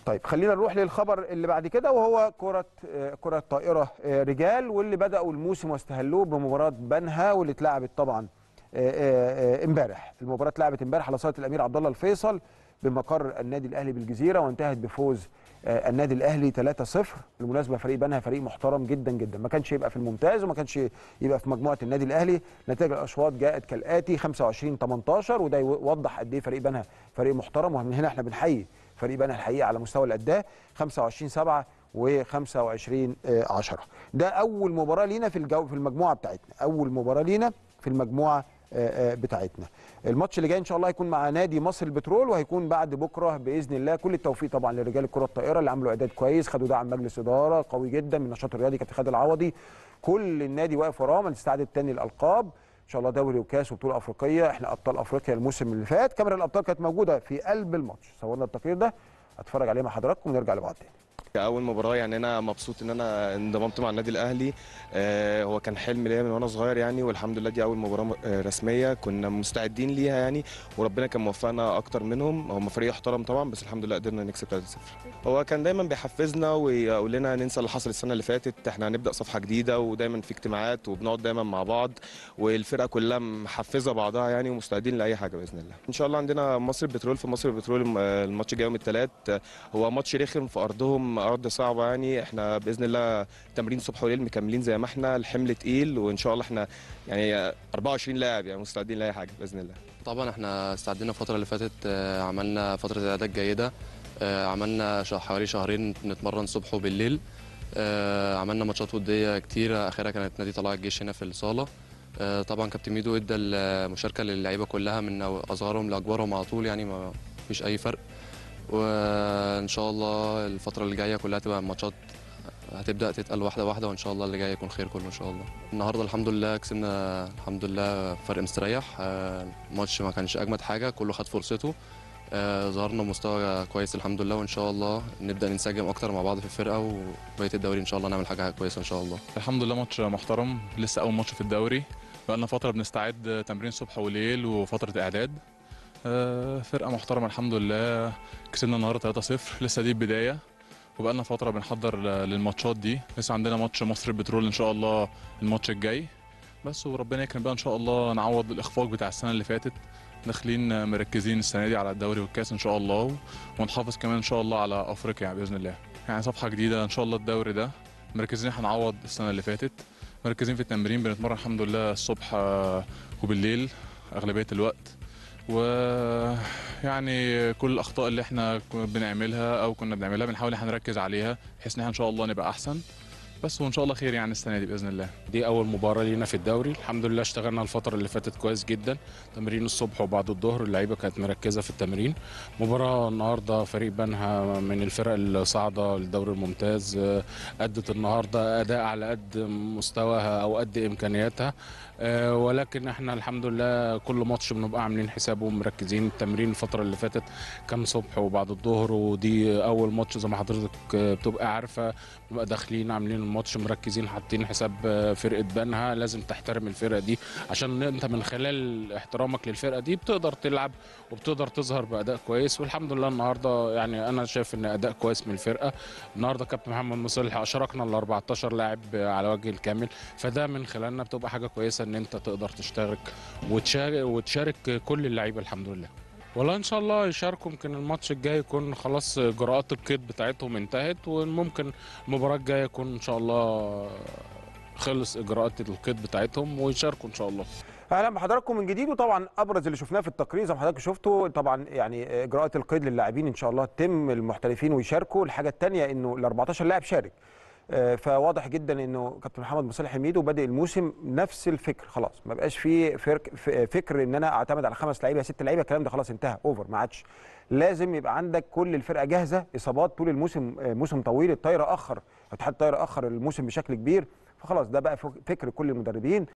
طيب خلينا نروح للخبر اللي بعد كده وهو كرة آه، كرة طائرة آه، رجال واللي بدأوا الموسم واستهلوه بمباراة بنها واللي اتلعبت طبعا آه، آه، آه، امبارح المباراة اتلعبت امبارح على صالة الأمير عبد الله الفيصل بمقر النادي الأهلي بالجزيرة وانتهت بفوز آه، النادي الأهلي 3-0 بالمناسبة فريق بنها فريق محترم جدا جدا ما كانش يبقى في الممتاز وما كانش يبقى في مجموعة النادي الأهلي نتائج الأشواط جاءت كالآتي 25 18 وده يوضح قد إيه فريق بنها فريق محترم ومن هنا احنا بنحيي فريق بنها الحقيقه على مستوى الاداء 25 7 و25 10 ده اول مباراه لينا في الجو في المجموعه بتاعتنا اول مباراه لينا في المجموعه آه، آه، بتاعتنا الماتش اللي جاي ان شاء الله هيكون مع نادي مصر البترول وهيكون بعد بكره باذن الله كل التوفيق طبعا لرجال الكره الطائره اللي عملوا اعداد كويس خدوا دعم مجلس اداره قوي جدا من النشاط الرياضي كابتن خالد العوضي كل النادي واقف وراهم تستعد تاني الالقاب ان شاء الله دوري وكاس وبطوله افريقيه احنا ابطال افريقيا الموسم اللي فات كاميرا الابطال كانت موجوده في قلب الماتش صورنا التقرير ده اتفرج عليه مع حضراتكم ونرجع لبعض تاني اول مباراه يعني انا مبسوط ان انا انضممت مع النادي الاهلي آه هو كان حلم ليا من وانا صغير يعني والحمد لله دي اول مباراه آه، رسميه كنا مستعدين ليها يعني وربنا كان موفقنا اكتر منهم هم فريق احترم طبعا بس الحمد لله قدرنا نكسب 3-0 هو كان دايما بيحفزنا ويقول لنا ننسى اللي حصل السنه اللي فاتت احنا هنبدا صفحه جديده ودايما في اجتماعات وبنقعد دايما مع بعض والفرقه كلها محفزه بعضها يعني ومستعدين لاي حاجه باذن الله ان شاء الله عندنا مصر البترول في مصر البترول الم- الماتش جاي يوم الثلاث هو ماتش رخم في ارضهم ارض صعبه يعني احنا باذن الله تمرين صبح وليل مكملين زي ما احنا الحمل تقيل وان شاء الله احنا يعني 24 لاعب يعني مستعدين لاي حاجه باذن الله طبعا احنا استعدينا الفترة اللي فاتت آه، عملنا فترة إعداد جيدة آه، عملنا شه- حوالي شهرين نتمرن الصبح وبالليل آه، عملنا ماتشات ودية كتيرة آخرها كانت نادي طلائع الجيش هنا في الصالة آه، طبعا كابتن ميدو ادى المشاركة للعيبة كلها من أصغرهم لأكبرهم على طول يعني ما فيش أي فرق وإن شاء الله الفترة اللي جاية كلها تبقى ماتشات هتبدأ تتقل واحدة واحدة وإن شاء الله اللي جاي يكون خير كله إن شاء الله النهاردة الحمد لله كسبنا الحمد لله فرق مستريح آه، الماتش ما كانش أجمد حاجة كله خد فرصته آه، ظهرنا بمستوى كويس الحمد لله وإن شاء الله نبدأ ننسجم أكتر مع بعض في الفرقة وبقية الدوري إن شاء الله نعمل حاجة كويسة إن شاء الله الحمد لله ماتش محترم لسه اول ماتش في الدوري بقالنا فتره بنستعد تمرين صبح وليل وفتره اعداد آه، فرقه محترمه الحمد لله كسبنا النهارده 3-0 لسه دي البدايه وبقالنا فتره بنحضر للماتشات دي لسه عندنا ماتش مصر البترول ان شاء الله الماتش الجاي بس وربنا يكرم بقى ان شاء الله نعوض الاخفاق بتاع السنه اللي فاتت داخلين مركزين السنه دي على الدوري والكاس ان شاء الله ونحافظ كمان ان شاء الله على افريقيا باذن الله يعني صفحه جديده ان شاء الله الدوري ده مركزين هنعوض السنه اللي فاتت مركزين في التمرين بنتمرن الحمد لله الصبح آه، وبالليل اغلبيه الوقت ويعني كل الاخطاء اللي احنا كنا بنعملها او كنا بنعملها بنحاول ان احنا نركز عليها بحيث ان احنا ان شاء الله نبقى احسن بس وان شاء الله خير يعني السنه دي باذن الله دي اول مباراه لينا في الدوري الحمد لله اشتغلنا الفتره اللي فاتت كويس جدا تمرين الصبح وبعد الظهر اللعيبه كانت مركزه في التمرين مباراه النهارده فريق بنها من الفرق اللي صاعده للدوري الممتاز آه، ادت النهارده اداء على قد مستواها او قد امكانياتها آه، ولكن احنا الحمد لله كل ماتش بنبقى عاملين حسابه ومركزين التمرين الفتره اللي فاتت كان صبح وبعد الظهر ودي اول ماتش زي ما حضرتك آه، بتبقى عارفه بنبقى داخلين عاملين الماتش مركزين حاطين حساب آه، فرقه بنها لازم تحترم الفرقه دي عشان انت من خلال احترامك للفرقه دي بتقدر تلعب وبتقدر تظهر باداء كويس والحمد لله النهارده يعني انا شايف ان اداء كويس من الفرقه النهارده كابتن محمد مصلح اشركنا ال 14 لاعب آه، على وجه الكامل فده من خلالنا بتبقى حاجه كويسه ان انت تقدر تشترك وتشارك وتشارك كل اللعيبه الحمد لله والله ان شاء الله يشاركوا يمكن الماتش الجاي يكون خلاص اجراءات القيد بتاعتهم انتهت وممكن المباراه الجايه يكون ان شاء الله خلص اجراءات القيد بتاعتهم ويشاركوا ان شاء الله اهلا بحضراتكم من جديد وطبعا ابرز اللي شفناه في التقرير زي ما حضراتكم شفتوا طبعا يعني اجراءات القيد للاعبين ان شاء الله تتم المحترفين ويشاركوا الحاجه الثانيه انه ال 14 لاعب شارك آه، فواضح جدا انه كابتن محمد مصالح حميدو بادئ الموسم نفس الفكر خلاص ما بقاش في فرق ف- فكر ان انا اعتمد على خمس لعيبه ست لعيبه الكلام ده خلاص انتهى اوفر ما عادش لازم يبقى عندك كل الفرقه جاهزه اصابات طول الموسم آه، موسم طويل الطايره اخر اتحاد الطايره اخر الموسم بشكل كبير فخلاص ده بقى فك- فكر كل المدربين